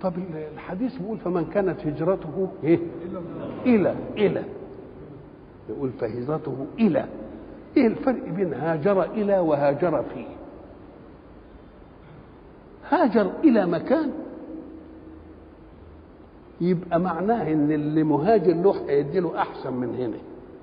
طب الحديث بيقول فمن كانت هجرته ايه الى الى يقول فهجرته الى ايه الفرق بين هاجر الى وهاجر فيه هاجر الى مكان يبقى معناه ان اللي مهاجر له هيدي له احسن من هنا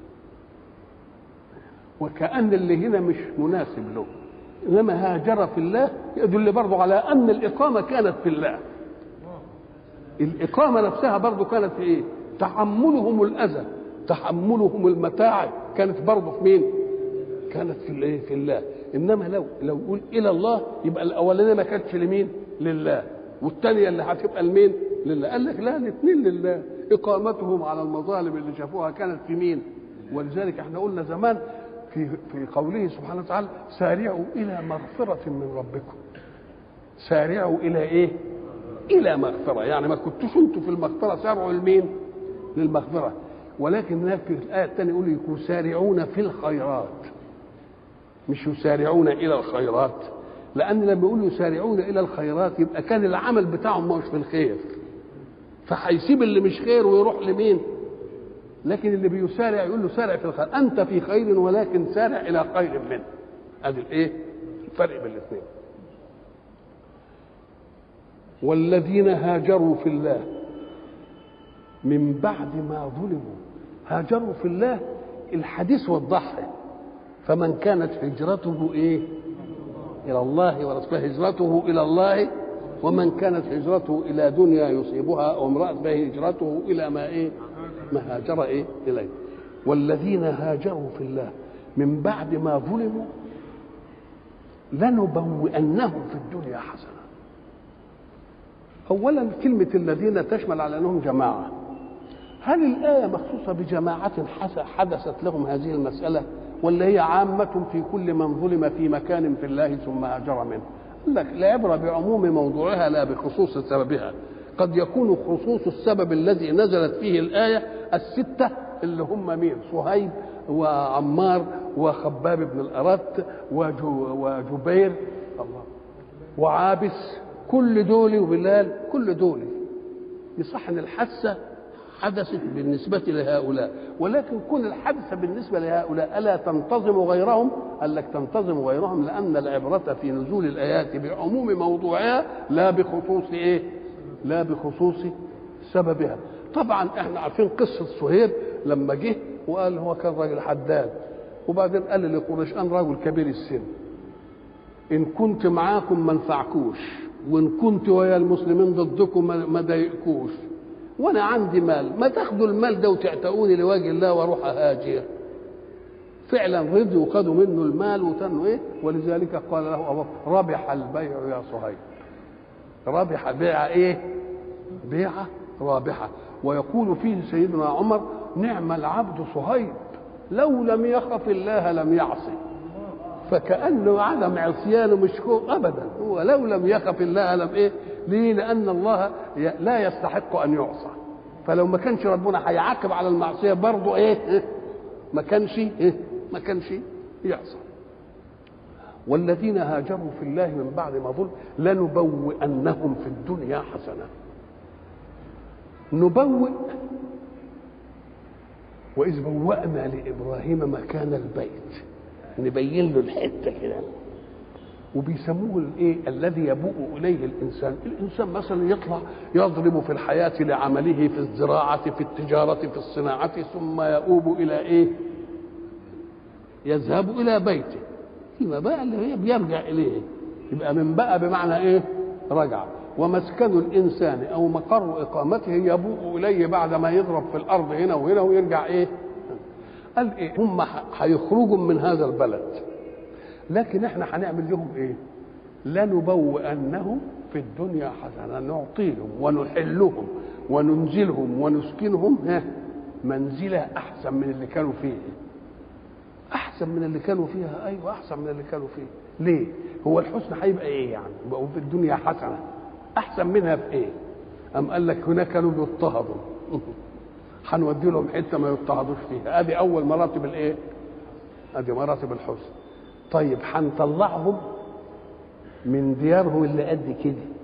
وكأن اللي هنا مش مناسب له انما هاجر في الله يدل برضه على ان الاقامه كانت في الله الاقامه نفسها برضه كانت في ايه تحملهم الاذى تحملهم المتاعب كانت برضه في مين كانت في الايه في الله انما لو لو يقول الى الله يبقى الاولانيه ما كانتش لمين لله والثانيه اللي هتبقى لمين لله قال لك لا الاثنين لله اقامتهم على المظالم اللي شافوها كانت في مين ولذلك احنا قلنا زمان في في قوله سبحانه وتعالى سارعوا الى مغفره من ربكم سارعوا الى ايه الى مغفره يعني ما كنتوش انتوا في المغفره سارعوا لمين للمغفره ولكن هناك في الايه الثانيه يقول يسارعون في الخيرات مش يسارعون الى الخيرات لان لما يقول يسارعون الى الخيرات يبقى كان العمل بتاعهم مش في الخير فهيسيب اللي مش خير ويروح لمين لكن اللي بيسارع يقول له سارع في الخير انت في خير ولكن سارع الى خير منه ادي الايه الفرق بين الاثنين والذين هاجروا في الله من بعد ما ظلموا هاجروا في الله الحديث وضحها فمن كانت هجرته ايه الى الله ورسوله هجرته الى الله ومن كانت هجرته الى دنيا يصيبها او امراه فهجرته الى ما ايه ما هاجر ايه اليه والذين هاجروا في الله من بعد ما ظلموا لنبوئنهم في الدنيا حسنه اولا كلمه الذين تشمل على انهم جماعه هل الايه مخصوصه بجماعه حدثت لهم هذه المساله ولا هي عامه في كل من ظلم في مكان في الله ثم هاجر منه قال لك العبره بعموم موضوعها لا بخصوص سببها قد يكون خصوص السبب الذي نزلت فيه الآية الستة اللي هم مين صهيب وعمار وخباب بن الأرت وجبير الله وعابس كل دول وبلال كل دول يصح ان الحادثة حدثت بالنسبة لهؤلاء ولكن كل الحادثة بالنسبة لهؤلاء ألا تنتظم غيرهم قال لك تنتظم غيرهم لأن العبرة في نزول الآيات بعموم موضوعها لا بخصوص إيه لا بخصوص سببها طبعا احنا عارفين قصة صهيب لما جه وقال هو كان راجل حداد وبعدين قال لقريش أنا راجل كبير السن إن كنت معاكم ما انفعكوش وإن كنت ويا المسلمين ضدكم ما ضايقكوش وأنا عندي مال ما تاخدوا المال ده وتعتقوني لوجه الله وأروح أهاجر فعلا رضوا وخدوا منه المال وتنوا ايه ولذلك قال له ابو ربح البيع يا صهيب ربح بيع ايه بيعة رابحة ويقول فيه سيدنا عمر نعم العبد صهيب لو لم يخف الله لم يعصي فكأنه عدم عصيانه مش هو أبدا هو لو لم يخف الله لم إيه ليه لأن الله لا يستحق أن يعصى فلو ما كانش ربنا هيعاقب على المعصية برضه إيه ما كانش إيه ما كانش يعصى والذين هاجروا في الله من بعد ما ظلم لنبوئنهم في الدنيا حسنه نبوئ واذ بوأنا لابراهيم مكان البيت نبين له الحته كده وبيسموه الايه الذي يبوء اليه الانسان الانسان مثلا يطلع يضرب في الحياه لعمله في الزراعه في التجاره في الصناعه ثم يؤوب الى ايه يذهب الى بيته فيما بقى اللي هي بيرجع اليه يبقى من بقى بمعنى ايه رجع ومسكن الانسان او مقر اقامته يبوء اليه بعد ما يضرب في الارض هنا وهنا ويرجع ايه قال ايه هم هيخرجوا من هذا البلد لكن احنا هنعمل لهم ايه لنبوئنهم في الدنيا حسنه نعطيهم ونحلهم وننزلهم ونسكنهم ها منزله احسن من اللي كانوا فيه احسن من اللي كانوا فيها ايوه احسن من اللي كانوا فيه ليه هو الحسن هيبقى ايه يعني بقوا في الدنيا حسنه احسن منها في ايه ام قال لك هناك كانوا بيضطهدوا هنودي لهم حته ما يضطهدوش فيها ادي اول مراتب الايه ادي مراتب الحسن طيب هنطلعهم من ديارهم اللي قد كده